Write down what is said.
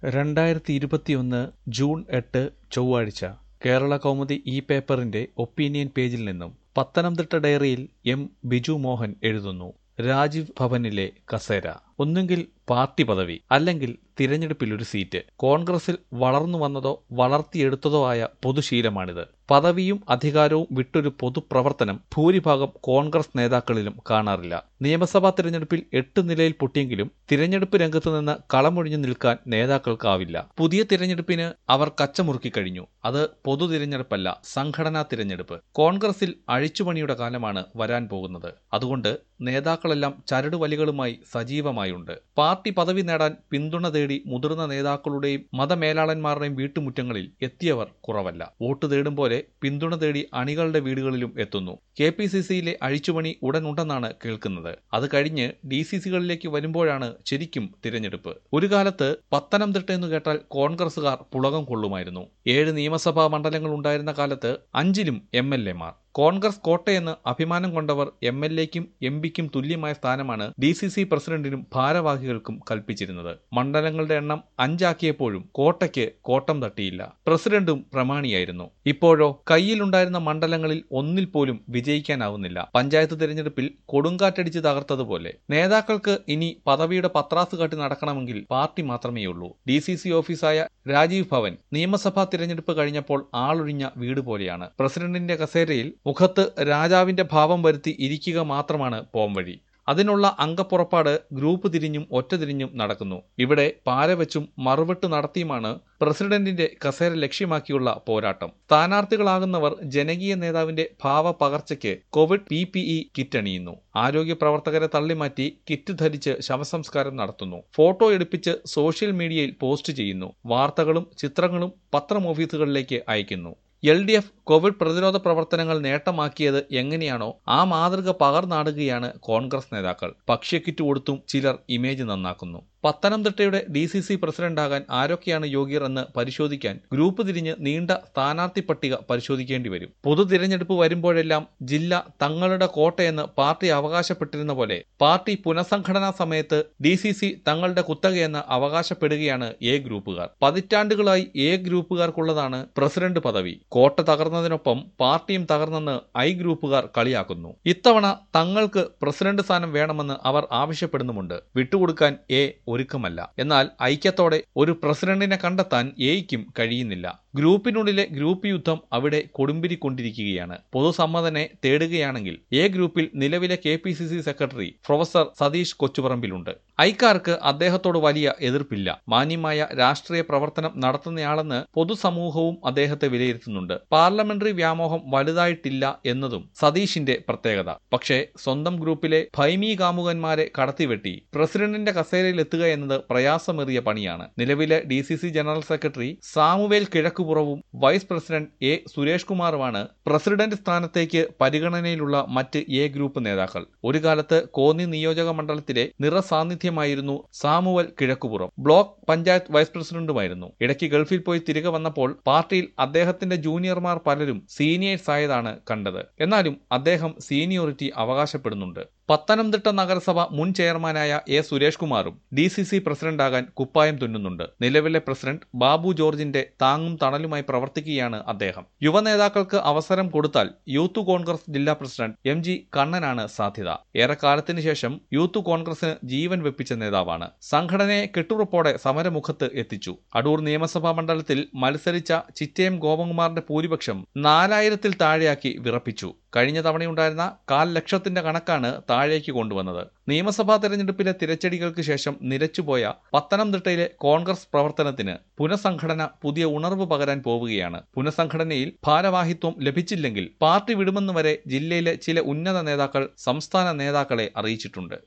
രണ്ടായിരത്തി ഇരുപത്തിയൊന്ന് ജൂൺ എട്ട് ചൊവ്വാഴ്ച കേരള കൗമുദി ഈ പേപ്പറിന്റെ ഒപ്പീനിയൻ പേജിൽ നിന്നും പത്തനംതിട്ട ഡയറിയിൽ എം ബിജു മോഹൻ എഴുതുന്നു രാജീവ് ഭവനിലെ കസേര ഒന്നുകിൽ പാർട്ടി പദവി അല്ലെങ്കിൽ തിരഞ്ഞെടുപ്പിൽ ഒരു സീറ്റ് കോൺഗ്രസിൽ വളർന്നു വന്നതോ വളർത്തിയെടുത്തതോ ആയ പൊതുശീലമാണിത് പദവിയും അധികാരവും വിട്ടൊരു പൊതുപ്രവർത്തനം ഭൂരിഭാഗം കോൺഗ്രസ് നേതാക്കളിലും കാണാറില്ല നിയമസഭാ തിരഞ്ഞെടുപ്പിൽ എട്ട് നിലയിൽ പൊട്ടിയെങ്കിലും തിരഞ്ഞെടുപ്പ് രംഗത്ത് നിന്ന് കളമൊഴിഞ്ഞു നിൽക്കാൻ നേതാക്കൾക്കാവില്ല പുതിയ തിരഞ്ഞെടുപ്പിന് അവർ കച്ചമുറുക്കി കഴിഞ്ഞു അത് പൊതു തിരഞ്ഞെടുപ്പല്ല സംഘടനാ തിരഞ്ഞെടുപ്പ് കോൺഗ്രസിൽ അഴിച്ചുപണിയുടെ കാലമാണ് വരാൻ പോകുന്നത് അതുകൊണ്ട് നേതാക്കളെല്ലാം ചരടുവലികളുമായി സജീവമായുണ്ട് പാർട്ടി പദവി നേടാൻ പിന്തുണ തേടി മുതിർന്ന നേതാക്കളുടെയും മതമേലാളന്മാരുടെയും വീട്ടുമുറ്റങ്ങളിൽ എത്തിയവർ കുറവല്ല വോട്ട് തേടും പോലെ പിന്തുണ തേടി അണികളുടെ വീടുകളിലും എത്തുന്നു കെ പി സി സിയിലെ അഴിച്ചുപണി ഉടനുണ്ടെന്നാണ് കേൾക്കുന്നത് അത് കഴിഞ്ഞ് ഡി സി സികളിലേക്ക് വരുമ്പോഴാണ് ശരിക്കും തിരഞ്ഞെടുപ്പ് ഒരു കാലത്ത് പത്തനംതിട്ട എന്ന് കേട്ടാൽ കോൺഗ്രസുകാർ പുളകം കൊള്ളുമായിരുന്നു ഏഴ് നിയമസഭാ മണ്ഡലങ്ങൾ ഉണ്ടായിരുന്ന കാലത്ത് അഞ്ചിലും എം എൽ എമാർ കോൺഗ്രസ് കോട്ടയെന്ന് അഭിമാനം കൊണ്ടവർ എം എൽ എക്കും എം പിക്കും തുല്യമായ സ്ഥാനമാണ് ഡി സി സി പ്രസിഡന്റിനും ഭാരവാഹികൾക്കും കൽപ്പിച്ചിരുന്നത് മണ്ഡലങ്ങളുടെ എണ്ണം അഞ്ചാക്കിയപ്പോഴും കോട്ടയ്ക്ക് കോട്ടം തട്ടിയില്ല പ്രസിഡന്റും പ്രമാണിയായിരുന്നു ഇപ്പോഴോ കയ്യിലുണ്ടായിരുന്ന മണ്ഡലങ്ങളിൽ ഒന്നിൽ പോലും വിജയിക്കാനാവുന്നില്ല പഞ്ചായത്ത് തിരഞ്ഞെടുപ്പിൽ കൊടുങ്കാറ്റടിച്ച് തകർത്തതുപോലെ നേതാക്കൾക്ക് ഇനി പദവിയുടെ പത്രാസ് കാട്ടി നടക്കണമെങ്കിൽ പാർട്ടി മാത്രമേയുള്ളൂ ഡി സി സി ഓഫീസായ രാജീവ് ഭവൻ നിയമസഭാ തിരഞ്ഞെടുപ്പ് കഴിഞ്ഞപ്പോൾ ആളൊഴിഞ്ഞ വീട് പോലെയാണ് പ്രസിഡന്റിന്റെ കസേരയിൽ മുഖത്ത് രാജാവിന്റെ ഭാവം വരുത്തി ഇരിക്കുക മാത്രമാണ് പോംവഴി അതിനുള്ള അംഗപ്പുറപ്പാട് ഗ്രൂപ്പ് തിരിഞ്ഞും ഒറ്റ തിരിഞ്ഞും നടക്കുന്നു ഇവിടെ പാരവെച്ചും മറുവെട്ട് നടത്തിയുമാണ് പ്രസിഡന്റിന്റെ കസേര ലക്ഷ്യമാക്കിയുള്ള പോരാട്ടം സ്ഥാനാർത്ഥികളാകുന്നവർ ജനകീയ നേതാവിന്റെ ഭാവ പകർച്ചയ്ക്ക് Covid P P E kit അണിയുന്നു ആരോഗ്യ പ്രവർത്തകരെ തള്ളിമാറ്റി കിറ്റ് ധരിച്ച് ശവസംസ്കാരം നടത്തുന്നു ഫോട്ടോ എടുപ്പിച്ച് സോഷ്യൽ മീഡിയയിൽ പോസ്റ്റ് ചെയ്യുന്നു വാർത്തകളും ചിത്രങ്ങളും പത്രം ഓഫീസുകളിലേക്ക് അയക്കുന്നു എൽ ഡി എഫ് കോവിഡ് പ്രതിരോധ പ്രവർത്തനങ്ങൾ നേട്ടമാക്കിയത് എങ്ങനെയാണോ ആ മാതൃക പകർന്നാടുകയാണ് കോൺഗ്രസ് നേതാക്കൾ ഭക്ഷ്യക്കിറ്റ് കൊടുത്തും ചിലർ ഇമേജ് നന്നാക്കുന്നു പത്തനംതിട്ടയുടെ ഡി സി സി പ്രസിഡന്റാകാൻ ആരൊക്കെയാണ് യോഗ്യർ എന്ന് പരിശോധിക്കാൻ ഗ്രൂപ്പ് തിരിഞ്ഞ് നീണ്ട സ്ഥാനാർത്ഥി പട്ടിക പരിശോധിക്കേണ്ടി വരും പൊതു തിരഞ്ഞെടുപ്പ് വരുമ്പോഴെല്ലാം ജില്ല തങ്ങളുടെ കോട്ടയെന്ന് പാർട്ടി അവകാശപ്പെട്ടിരുന്ന പോലെ പാർട്ടി പുനഃസംഘടനാ സമയത്ത് ഡി സി സി തങ്ങളുടെ കുത്തകയെന്ന് അവകാശപ്പെടുകയാണ് എ ഗ്രൂപ്പുകാർ പതിറ്റാണ്ടുകളായി എ ഗ്രൂപ്പുകാർക്കുള്ളതാണ് പ്രസിഡന്റ് പദവി കോട്ട തകർന്നതിനൊപ്പം പാർട്ടിയും തകർന്നെന്ന് ഐ ഗ്രൂപ്പുകാർ കളിയാക്കുന്നു ഇത്തവണ തങ്ങൾക്ക് പ്രസിഡന്റ് സ്ഥാനം വേണമെന്ന് അവർ ആവശ്യപ്പെടുന്നുമുണ്ട് വിട്ടുകൊടുക്കാൻ എ ഒരുക്കമല്ല എന്നാൽ ഐക്യത്തോടെ ഒരു പ്രസിഡന്റിനെ കണ്ടെത്താൻ എയ്ക്കും കഴിയുന്നില്ല ഗ്രൂപ്പിനുള്ളിലെ ഗ്രൂപ്പ് യുദ്ധം അവിടെ കൊടുമ്പിരിക്കൊണ്ടിരിക്കുകയാണ് പൊതുസമ്മതനെ തേടുകയാണെങ്കിൽ എ ഗ്രൂപ്പിൽ നിലവിലെ K P C C secretary professor Satheesh കൊച്ചുപറമ്പിലുണ്ട് ഐക്കാർക്ക് അദ്ദേഹത്തോട് വലിയ എതിർപ്പില്ല മാന്യമായ രാഷ്ട്രീയ പ്രവർത്തനം നടത്തുന്നയാളെന്ന് പൊതുസമൂഹവും അദ്ദേഹത്തെ വിലയിരുത്തുന്നുണ്ട് പാർലമെന്ററി വ്യാമോഹം വലുതായിട്ടില്ല എന്നതും സതീഷിന്റെ പ്രത്യേകത പക്ഷേ സ്വന്തം ഗ്രൂപ്പിലെ ഭൈമീ കാമുകന്മാരെ കടത്തിവെട്ടി പ്രസിഡന്റിന്റെ കസേരയിൽ എത്തുക എന്നത് പ്രയാസമേറിയ പണിയാണ് നിലവിലെ D C C general secretary Samuel കിഴക്കുപുറവും വൈസ് പ്രസിഡന്റ് എ സുരേഷ് കുമാറുമാണ് പ്രസിഡന്റ് സ്ഥാനത്തേക്ക് പരിഗണനയിലുള്ള മറ്റ് എ ഗ്രൂപ്പ് നേതാക്കൾ ഒരു കാലത്ത് കോന്നി നിയോജക മണ്ഡലത്തിലെ നിറസാന്നിധ്യമായിരുന്നു സാമുവൽ കിഴക്കുപുറം ബ്ലോക്ക് പഞ്ചായത്ത് വൈസ് പ്രസിഡന്റുമായിരുന്നു ഇടയ്ക്ക് ഗൾഫിൽ പോയി തിരികെ വന്നപ്പോൾ പാർട്ടിയിൽ അദ്ദേഹത്തിന്റെ ജൂനിയർമാർ പലരും സീനിയേഴ്സ് ആയതാണ് കണ്ടത് എന്നാലും അദ്ദേഹം സീനിയോറിറ്റി അവകാശപ്പെടുന്നുണ്ട് പത്തനംതിട്ട നഗരസഭ മുൻ ചെയർമാനായ എ സുരേഷ് കുമാറും ഡി സി സി പ്രസിഡന്റാകാൻ കുപ്പായം തുന്നുന്നുണ്ട് നിലവിലെ പ്രസിഡന്റ് ബാബു ജോർജിന്റെ താങ്ങും തണലുമായി പ്രവർത്തിക്കുകയാണ് അദ്ദേഹം യുവനേതാക്കൾക്ക് അവസരം കൊടുത്താൽ യൂത്ത് കോൺഗ്രസ് ജില്ലാ പ്രസിഡന്റ് എം ജി കണ്ണനാണ് സാധ്യത ഏറെക്കാലത്തിന് ശേഷം യൂത്ത് കോൺഗ്രസിന് ജീവൻ വെപ്പിച്ച നേതാവാണ് സംഘടനയെ കെട്ടുറപ്പോടെ സമരമുഖത്ത് എത്തിച്ചു അടൂർ നിയമസഭാ മണ്ഡലത്തിൽ മത്സരിച്ച ചിറ്റയം ഗോപകുമാറിന്റെ ഭൂരിപക്ഷം നാലായിരത്തിൽ താഴെയാക്കി വിറപ്പിച്ചു കഴിഞ്ഞ തവണയുണ്ടായിരുന്ന കാൽ ലക്ഷത്തിന്റെ കണക്കാണ് താഴേക്ക് കൊണ്ടുവന്നത് നിയമസഭാ തെരഞ്ഞെടുപ്പിലെ തിരച്ചടികൾക്ക് ശേഷം നിരച്ചുപോയ പത്തനംതിട്ടയിലെ കോൺഗ്രസ് പ്രവർത്തനത്തിന് പുനഃസംഘടന പുതിയ ഉണർവ് പകരാൻ പോവുകയാണ് പുനഃസംഘടനയിൽ ഭാരവാഹിത്വം ലഭിച്ചില്ലെങ്കിൽ പാർട്ടി വിടുമെന്ന് വരെ ജില്ലയിലെ ചില ഉന്നത നേതാക്കൾ സംസ്ഥാന നേതാക്കളെ അറിയിച്ചിട്ടുണ്ട്